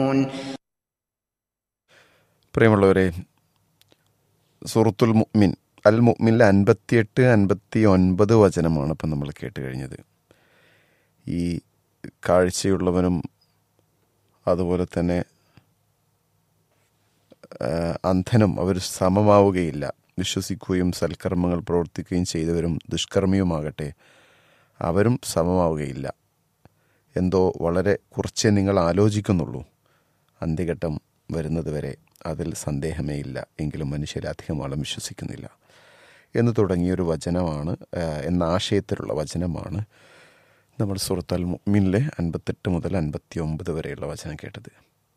പ്രിയമുള്ളവരെ സുഹൃത്തുൽ മുഅ്മിൻ അൽ മുഅ്മിനിലെ അൻപത്തിയെട്ട് അൻപത്തി ഒൻപത് വചനമാണ് ഇപ്പം നമ്മൾ കേട്ട് കഴിഞ്ഞത് ഈ കാഴ്ചയുള്ളവനും അതുപോലെ തന്നെ ആ, അന്ധനും അവർ സമമാവുകയില്ല വിശ്വസിക്കുകയും സൽക്കർമ്മങ്ങൾ പ്രവർത്തിക്കുകയും ചെയ്തവരും ദുഷ്കർമ്മിയുമാകട്ടെ അവരും സമമാവുകയില്ല എന്തോ വളരെ കുറച്ചേ നിങ്ങൾ ആലോചിക്കുന്നുള്ളൂ അന്ത്യഘട്ടം വരുന്നത് വരെ അതിൽ സന്ദേഹമേ ഇല്ല എങ്കിലും മനുഷ്യരെ അധികം ആളും വിശ്വസിക്കുന്നില്ല എന്ന് തുടങ്ങിയൊരു വചനമാണ് ആ, എന്ന ആശയത്തിലുള്ള വചനമാണ് നമ്മൾ സുഹൃത്താൽ മുഅ്മിനിലെ അൻപത്തെട്ട് മുതൽ അൻപത്തി ഒമ്പത് വരെയുള്ള വചനം കേട്ടത്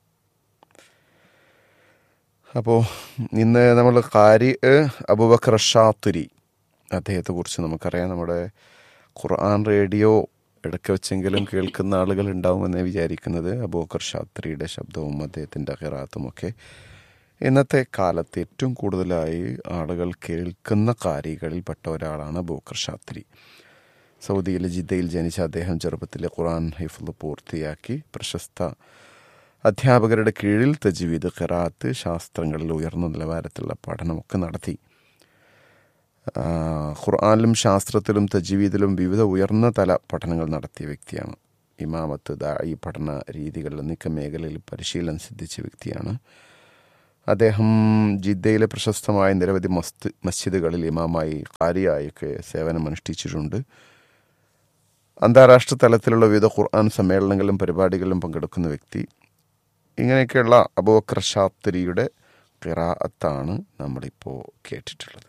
അപ്പോൾ ഇന്ന് നമ്മൾ കാരി അബുബക്കർ ഷാത്തുരി അദ്ദേഹത്തെക്കുറിച്ച് നമുക്കറിയാം നമ്മുടെ ഖുർആൻ റേഡിയോ ഇടയ്ക്ക് വെച്ചെങ്കിലും കേൾക്കുന്ന ആളുകൾ ഉണ്ടാവുമെന്ന് വിചാരിക്കുന്നത് അബൂബക്കർ ഷാത്രിയുടെ ശബ്ദവും അദ്ദേഹത്തിൻ്റെ ഖിറാത്തും ഒക്കെ ഇന്നത്തെ കാലത്ത് ഏറ്റവും കൂടുതലായി ആളുകൾ കേൾക്കുന്ന കാരികളിൽപ്പെട്ട ഒരാളാണ് അബൂബക്കർ ഷാത്രി സൗദിയിലെ ജിദ്ദയിൽ ജനിച്ച അദ്ദേഹം ചെറുപ്പത്തിലെ ഖുർആൻ ഹൈഫുൽ പൂർത്തിയാക്കി പ്രശസ്ത അധ്യാപകരുടെ കീഴിൽ തജ്വീദ് ഖിറാത്ത് ശാസ്ത്രങ്ങളിൽ ഉയർന്ന നിലവാരത്തിലുള്ള പഠനമൊക്കെ നടത്തി ആ, ഖുർആനിലും ശാസ്ത്രത്തിലും തജ്വീദിലും വിവിധ ഉയർന്ന തല പഠനങ്ങൾ നടത്തിയ വ്യക്തിയാണ് ഇമാമത്ത് ദായി പഠന രീതികൾ എന്നൊക്കെ മേഖലയിൽ പരിശീലനം സിദ്ധിച്ച വ്യക്തിയാണ് അദ്ദേഹം ജിദ്ദയിലെ പ്രശസ്തമായ നിരവധി മസ്ത് മസ്ജിദുകളിൽ ഇമാമായി കാരിയായൊക്കെ സേവനമനുഷ്ഠിച്ചിട്ടുണ്ട് അന്താരാഷ്ട്ര തലത്തിലുള്ള വിവിധ ഖുർആൻ സമ്മേളനങ്ങളിലും പരിപാടികളിലും പങ്കെടുക്കുന്ന വ്യക്തി ഇങ്ങനെയൊക്കെയുള്ള അബൂബക്കർ ഷാത്തിരിയുടെ ഖിറാഅത്താണ് നമ്മളിപ്പോൾ കേട്ടിട്ടുള്ളത്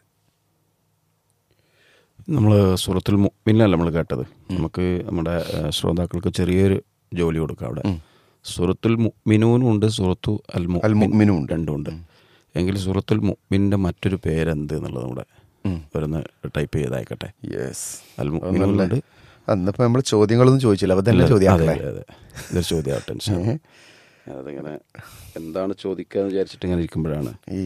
നമ്മൾ സൂറത്തുൽ മുഅ്മിനിലല്ല നമ്മൾ കേട്ടത് നമുക്ക് നമ്മുടെ ഏഹ്, ശ്രോതാക്കൾക്ക് ചെറിയൊരു ജോലി കൊടുക്കാം അവിടെ സൂറത്തുൽ മുഅ്മിനൂനും ഉണ്ട് സൂറത്തു അൽ അൽ മുഅ്മിനും ഉണ്ട്. രണ്ടും ഉണ്ട് എങ്കിൽ സൂറത്തുൽ മുഅ്മിൻ്റെ മറ്റൊരു പേരെന്ത് എന്നുള്ളത് കൂടെ വരുന്ന ടൈപ്പ് ചെയ്തായിക്കട്ടെ യെസ് അൽ മുഅ്മിനൂനുണ്ട് അന്നിപ്പോൾ നമ്മൾ ചോദ്യങ്ങളൊന്നും ചോദിച്ചില്ല അപ്പോൾ തന്നെ അതെ ചോദ്യമാക്കലേ അതെ അതെ ഇതൊരു ചോദ്യമാവട്ടെ ഇൻഷാ അല്ലാ. അതിങ്ങനെ എന്താണ് ചോദിക്കുക എന്ന് വിചാരിച്ചിട്ട് ഇങ്ങനെ ഇരിക്കുമ്പോഴാണ് ഈ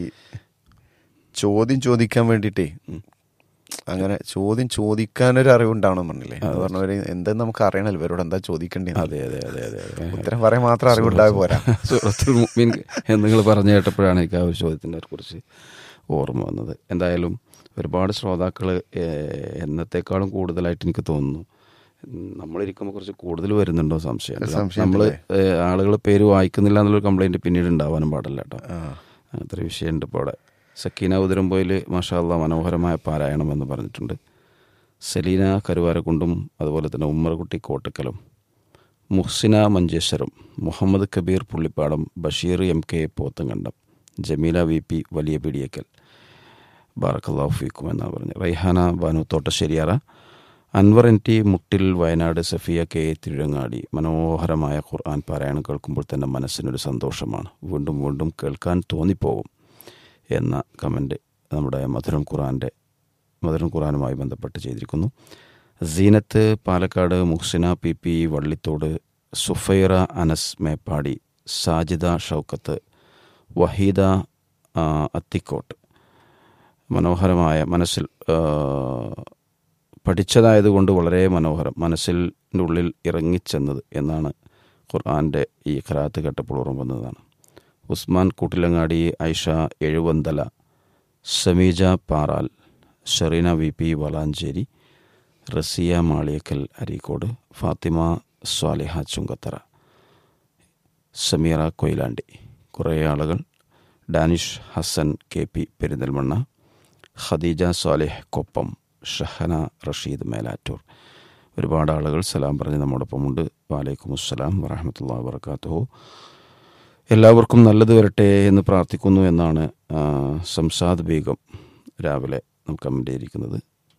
ചോദ്യം ചോദിക്കാൻ വേണ്ടിയിട്ടേ അങ്ങനെ ചോദ്യം ചോദിക്കാനൊരു അറിവുണ്ടാവണം പറഞ്ഞില്ലേ അത് പറഞ്ഞവര് എന്തെന്ന് നമുക്ക് അറിയണല്ലോ ഇവരോട് എന്താ ചോദിക്കേണ്ടത് അതെ അതെ അതെ അതെ അതെ ഉത്തരം പറയാൻ മാത്രം അറിവുണ്ടായ പോരാ സൂറത്തുൽ മുഅ്മിൻ എന്ന് നിങ്ങൾ പറഞ്ഞു കേട്ടപ്പോഴാണ് എനിക്ക് ആ ഒരു ചോദ്യത്തിനെ കുറിച്ച് ഓർമ്മ വന്നത് എന്തായാലും ഒരുപാട് ശ്രോതാക്കൾ എന്നത്തെക്കാളും കൂടുതലായിട്ട് എനിക്ക് തോന്നുന്നു ഉം, നമ്മളിരിക്കുമ്പോൾ കുറച്ച് കൂടുതൽ വരുന്നുണ്ടോ സംശയം സംശയം നമ്മൾ ആളുകൾ പേര് വായിക്കുന്നില്ല എന്നുള്ളൊരു കംപ്ലൈൻറ്റ് പിന്നീട് ഉണ്ടാവാനും പാടില്ല കേട്ടോ ആ. അങ്ങനത്തെ ഒരു വിഷയമുണ്ട് ഇപ്പോൾ അവിടെ സക്കീന ഉദരംപോയിൽ മാഷാല്ല മനോഹരമായ പാരായണം എന്ന് പറഞ്ഞിട്ടുണ്ട് സെലീന കരുവാരക്കുണ്ടും അതുപോലെ തന്നെ ഉമ്മർകുട്ടി കോട്ടക്കലും Muhsina Manjeshwaram Muhammad Kabir Pullippadam Basheer M K Pothankandam Jameela V P വലിയ പിടിയക്കൽ ബാറക്കല്ലാഹു ഫീക്കും എന്നാണ് പറഞ്ഞത് Raihana Banu Thottasseriyara Anwar N T Muttil Wayanad Safiya K Tirurangadi മനോഹരമായ ഖുർആൻ പാരായണം കേൾക്കുമ്പോൾ തന്നെ മനസ്സിനൊരു സന്തോഷമാണ് വീണ്ടും വീണ്ടും കേൾക്കാൻ തോന്നിപ്പോകും എന്ന കമൻറ്റ് നമ്മുടെ മധുരം ഖുറാൻ്റെ മധുരം ഖുറാനുമായി ബന്ധപ്പെട്ട് ചെയ്തിരിക്കുന്നു സീനത്ത് പാലക്കാട് മുഹ്സിന പി പി വള്ളിത്തോട് സുഫൈറ അനസ് മേപ്പാടി സാജിദ ഷൗക്കത്ത് വഹീദ ആ, അത്തിക്കോട്ട് മനോഹരമായ മനസ്സിൽ ആ, പഠിച്ചതായതുകൊണ്ട് വളരെ മനോഹരം മനസ്സിൻ്റെ ഉള്ളിൽ ഇറങ്ങിച്ചെന്നത് എന്നാണ് ഖുർആൻ്റെ ഈ ഖറാത്ത് കേട്ടപ്പോൾ ഓർമ്മ വന്നതാണ് ഉസ്മാൻ കൂട്ടിലങ്ങാടി ഐഷ എഴുവന്തല സമീജ പാറാൽ ഷെറീന വി പി വളാഞ്ചേരി റസിയ മാളിയക്കൽ അരീക്കോട് ഫാത്തിമ സ്വാലിഹ ചുങ്കത്തറ സമീറ കൊയിലാണ്ടി കുറേ ആളുകൾ ഡാനിഷ് ഹസൻ കെ പി പെരിന്തൽമണ്ണ ഖദീജ സ്വാലിഹ് കൊപ്പം ഷഹന റഷീദ് മേലാറ്റൂർ ഒരുപാട് ആളുകൾ സലാം പറഞ്ഞ് നമ്മോടൊപ്പമുണ്ട് വാലൈക്കും അസ്സലാം വറഹമത്തല്ലാ വർക്കാത്തു എല്ലാവർക്കും നല്ലത് വരട്ടെ എന്ന് പ്രാർത്ഥിക്കുന്നു എന്നാണ് ആ, സംസാദ് ബീഗം രാവിലെ നമുക്ക് കമൻ്റ് ചെയ്തിരിക്കുന്നത്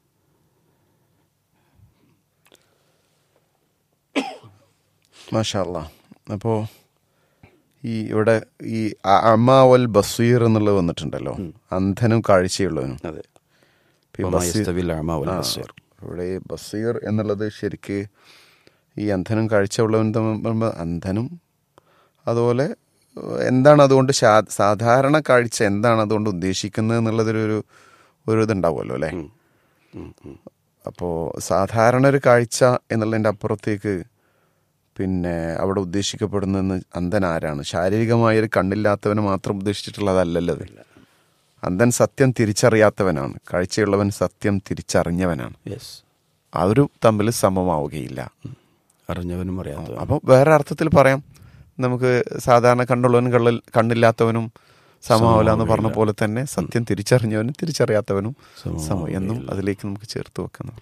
മാഷാല്ല അപ്പോൾ ഈ ഇവിടെ ഈ അമാവൽ ബസീർ എന്നുള്ളത് വന്നിട്ടുണ്ടല്ലോ അന്ധനും കാഴ്ചയുള്ളവനും അതെ ഇപ്പൊ ഈ ബസീർ- വമായസ്തവിൽ അഅമ വൽ ആ, ബസീർ. ഇവിടെ ഈ ബസീർ എന്നുള്ളത് ശരിക്ക് ഈ അന്ധനും കാഴ്ചയുള്ളവനും തമ്മിൽ അന്ധനും അതുപോലെ ഏഹ്, എന്താണ് അതുകൊണ്ട് ശാ- സാധാരണ കാഴ്ച എന്താണ് അതുകൊണ്ട് ഉദ്ദേശിക്കുന്നത് എന്നുള്ളതൊരു ഒരു ഒരു ഇതുണ്ടാവുമല്ലോ അല്ലേ അപ്പോൾ സാധാരണ ഒരു കാഴ്ച എന്നുള്ളതിൻ്റെ അപ്പുറത്തേക്ക് പിന്നെ അവിടെ ഉദ്ദേശിക്കപ്പെടുന്നെന്ന് അന്ധൻ ആരാണ് ശാരീരികമായ ഒരു കണ്ണില്ലാത്തവനെ മാത്രം ഉദ്ദേശിച്ചിട്ടുള്ളതല്ലല്ലോ അത് അന്ധൻ സത്യം തിരിച്ചറിയാത്തവനാണ് കാഴ്ചയുള്ളവൻ സത്യം തിരിച്ചറിഞ്ഞവനാണ് യെസ് അവരും തമ്മിൽ സമമാവുകയില്ല അറിഞ്ഞവനും അറിയാത്തവനും അപ്പോൾ വേറെ അർത്ഥത്തിൽ പറയാം നമുക്ക് സാധാരണ കണ്ടുള്ളവനും കള്ളിൽ കണ്ണില്ലാത്തവനും സമാവില്ല എന്ന് പറഞ്ഞ പോലെ തന്നെ സത്യം തിരിച്ചറിഞ്ഞവനും തിരിച്ചറിയാത്തവനും സമം എന്നും അതിലേക്ക് നമുക്ക് ചേർത്ത് വെക്കണം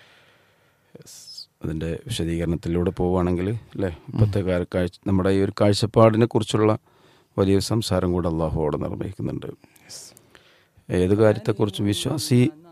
അതിൻ്റെ വിശദീകരണത്തിലൂടെ പോവുകയാണെങ്കിൽ അല്ലേ ഇപ്പോഴത്തെ കാല കാഴ്ച നമ്മുടെ ഈ ഒരു കാഴ്ചപ്പാടിനെ കുറിച്ചുള്ള വലിയൊരു സംസാരം കൂടെ അള്ളാഹുവോടെ നിർവഹിക്കുന്നുണ്ട് ഏത് കാര്യത്തെക്കുറിച്ചും വിശ്വാസി